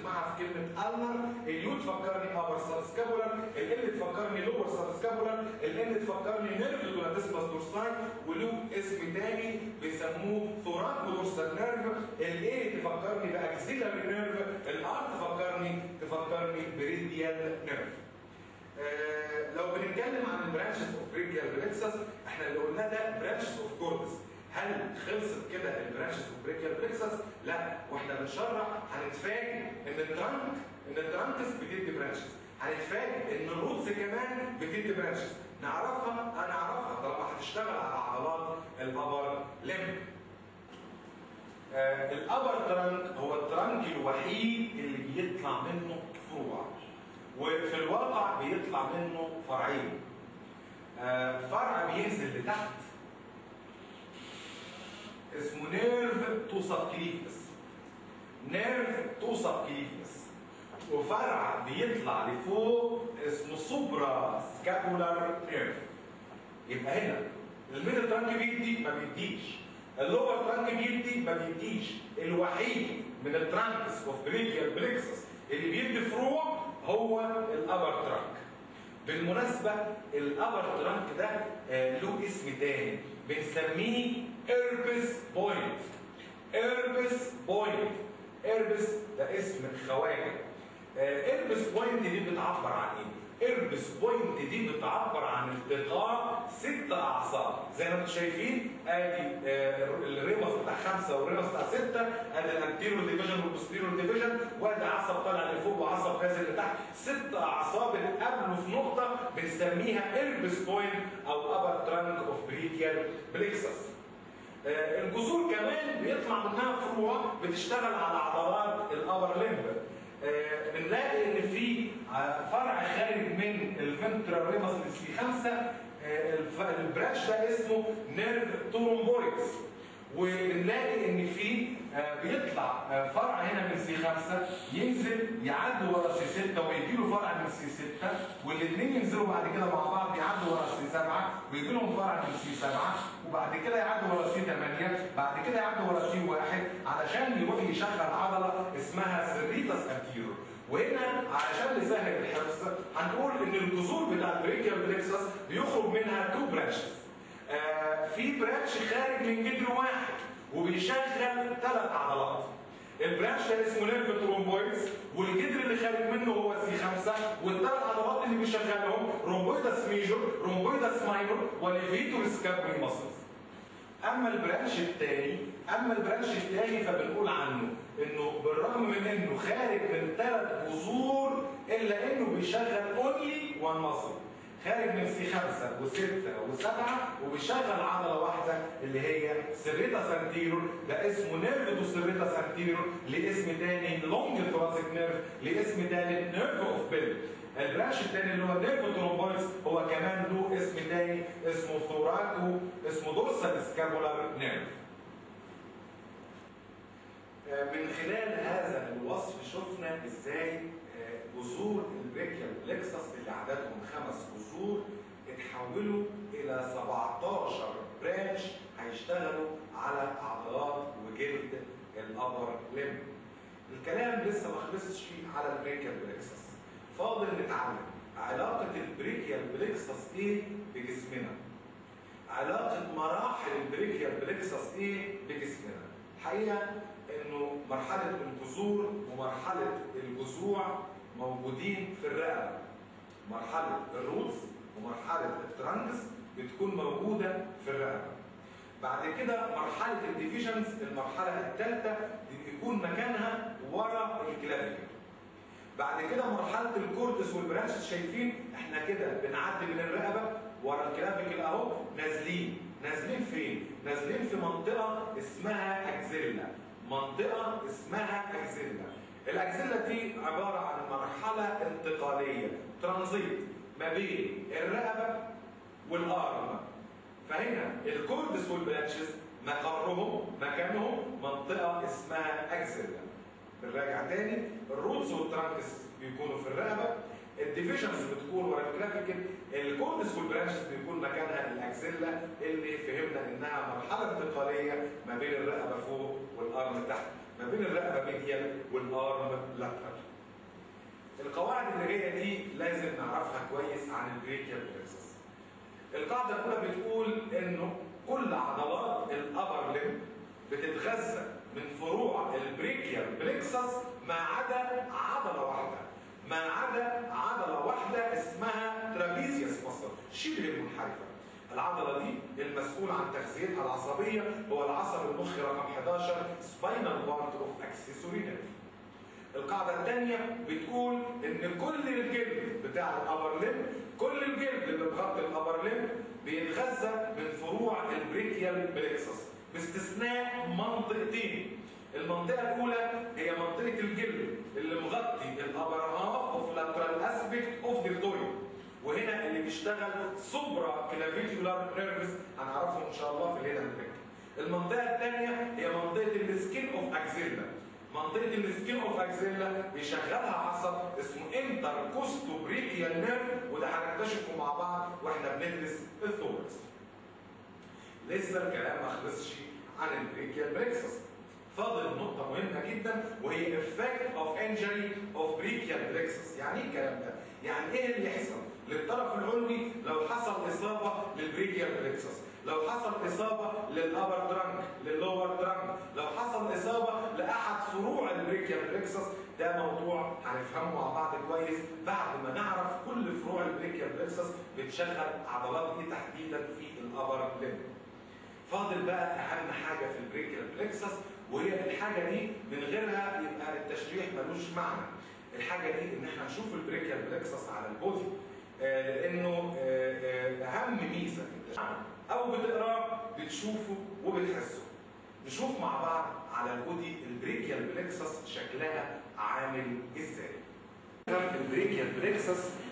بنسمعها في كلمه النر اليو تفكرني ابر سبسكابولار ال تفكرني لور سبسكابولار ال تفكرني نيرف دولاتيسماس دورساي وله اسم تاني بيسموه ثورانكو دورسال نيرف الاي تفكرني باكسيلاري نيرف الار تفكرني تفكرني بريديال نيرف آه لو بنتكلم عن البرانشز اوف بريكيال بلكسس احنا اللي قلناه ده برانشز اوف كوردس هل خلصت كده البرانشز اوف بريكيال بلكسس؟ لا واحنا بنشرح هنتفاجئ ان الترانك ان الترانكس بتدي برانشز هنتفاجئ ان الروتس كمان بتدي برانشز نعرفها هنعرفها طالما هتشتغل على عضلات الابر لمب آه الابر ترانك هو الترانك الوحيد اللي بيطلع منه فروع وفي الواقع بيطلع منه فرعين آه فرع بينزل لتحت اسمه نيرف تو سبكليفس نيرف تو سبكليفس وفرع بيطلع لفوق اسمه سوبرا سكابولار نيرف يبقى هنا الميدل ترانك بيدي ما بيديش اللور ترانك بيدي ما بيديش الوحيد من الترانكس اوف بريكيال بليكسس اللي بيدي فروع هو الابر ترانك بالمناسبة الابر ترانك ده آه له اسم تاني بنسميه ايربس بوينت ايربس بوينت ايربس ده اسم خواجه ايربس بوينت دي بتعبر عن ايه؟ ايربس بوينت دي بتعبر عن التقاء ست اعصاب زي ما انتم شايفين ادي آه الريمس بتاع خمسه والريمس بتاع سته ادي الانتيريور ديفيجن والبوستيريور ديفيجن وادي عصب طالع لفوق وعصب نازل لتحت ست اعصاب اتقابلوا في نقطه بنسميها ايربس بوينت او ابر ترانك اوف بريكيال بليكسس آه الجذور كمان بيطلع منها فروع بتشتغل على عضلات الابر لمب آه بنلاقي ان في فرع خارج من الفنترال ريمس سي 5 آه البرانش ده اسمه نيرف ترومبويدز وبنلاقي ان في آه بيطلع فرع هنا من سي 5 ينزل يعدي ورا سي 6 ويجي له فرع من سي 6 والاثنين ينزلوا بعد كده مع بعض يعدوا ورا سي 7 ويجي لهم فرع من سي 7 وبعد كده يعدوا ورا سي 8 بعد كده يعدوا ورا سي 1 علشان يروح يشغل عضله اسمها سريتاس انتيرور وهنا علشان نسهل الحفظ هنقول ان الجذور بتاع البريكيال بلكسس بيخرج منها تو برانشز آه في برانش خارج من جدر واحد وبيشغل ثلاث عضلات البرانش ده اسمه نيرف ترومبويدز والجدر اللي خارج منه هو سي 5 والثلاث عضلات اللي بيشغلهم رومبويدس ميجور رومبويدس ماينور والليفيتور سكابري ماسلز اما البرانش الثاني اما البرانش الثاني فبنقول عنه انه بالرغم من انه خارج من ثلاث جذور الا انه بيشغل اونلي وان ماسل خارج من سي 5 و6 و7 وبيشغل عضله واحده اللي هي سيريتا سانتيرور ده اسمه نيرف دو سيريتا سانتيرور لاسم تاني لونج ثوراسيك نيرف لاسم تالت نيرف اوف بيل البرانش الثاني اللي هو نيرف ترومبويدز هو كمان له اسم تاني اسمه ثوراكو اسمه دورسال سكابولار نيرف من خلال هذا الوصف شفنا ازاي جذور البريكيال بلكسس اللي عددهم خمس جذور اتحولوا الى 17 برانش هيشتغلوا على عضلات وجلد الابر لم الكلام لسه ما خلصش على البريكيال بلكسس فاضل نتعلم علاقة البريكيال بلكسس ايه بجسمنا علاقة مراحل البريكيال بلكسس ايه بجسمنا الحقيقة انه مرحلة الجذور ومرحلة الجذوع موجودين في الرقبة مرحلة الروتس ومرحلة الترانكس بتكون موجودة في الرقبة بعد كده مرحلة الديفيجنز المرحلة الثالثة بيكون مكانها ورا الكلافيكل بعد كده مرحلة الكورتس والبرانش شايفين احنا كده بنعدي من الرقبة ورا الكلافيكل اهو نازلين نازلين فين؟ نازلين في منطقة اسمها اكزيلا منطقة اسمها اكزيلا الاكزيلا دي عبارة عن مرحلة انتقالية ترانزيت ما بين الرقبة والارم فهنا الكوردس والبرانشز مقرهم مكانهم منطقة اسمها اكزيلا بنراجع تاني الروتس والترانكس بيكونوا في الرقبه الديفيجنز بتكون ورا الكلافيكل الكوردس والبرانشز بيكون مكانها الاكسيلا اللي فهمنا انها مرحله انتقاليه ما بين الرقبه فوق والارم تحت ما بين الرقبه ميديال والارم لاترال القواعد اللي جايه دي لازم نعرفها كويس عن البريكيال بلكسس القاعده الاولى بتقول انه كل عضلات الابر ليم بتتغذى من فروع البريكيال بلكسس ما عدا عضله واحده ما عدا عضله واحده اسمها ترابيزيوس مصر شبه المنحرفه العضله دي المسؤول عن تغذيتها العصبيه هو العصب المخي رقم 11 سباينال بارت اوف اكسسوري نيرف القاعدة الثانية بتقول إن كل الجلد بتاع الأبر ليم كل الجلد اللي مغطي الأبر ليم بيتغذى من فروع البريكيال بلكسس باستثناء منطقتين المنطقة الأولى هي منطقة الجلد اللي مغطي الأبر هاف أوف لاترال أسبكت أوف ديلتويد وهنا اللي بيشتغل سوبرا كلافيكولار نيرفز هنعرفه إن شاء الله في الهيدا بريك المنطقة الثانية هي منطقة السكين أوف أكزيلا منطقه السكين اوف اكزيلا بيشغلها عصب اسمه انتر كوستو بريكيال نيرف وده هنكتشفه مع بعض واحنا بندرس الثوركس. لسه الكلام ما خلصش عن البريكيال بريكسس. فاضل نقطة مهمة جدا وهي effect of injury of brachial plexus، يعني ايه الكلام ده؟ يعني ايه اللي يحصل للطرف العلوي لو حصل إصابة للبريكيال plexus؟ لو حصل إصابة للأبر ترانك لللور ترانك لو حصل إصابة لأحد فروع البريكيال بلكسس ده موضوع هنفهمه مع بعض كويس بعد ما نعرف كل فروع البريكيال بلكسس بتشغل عضلات ايه تحديدا في الأبر ليم فاضل بقى أهم حاجة في البريكيال بلكسس وهي الحاجة دي من غيرها يبقى التشريح ملوش معنى الحاجة دي إن احنا نشوف البريكيال بلكسس على البودي آه لأنه آه آه أهم ميزة في التشريح او بتقراه بتشوفه وبتحسه نشوف مع بعض على البودي البريكيال بلكسس شكلها عامل ازاي البريكيال بلكسس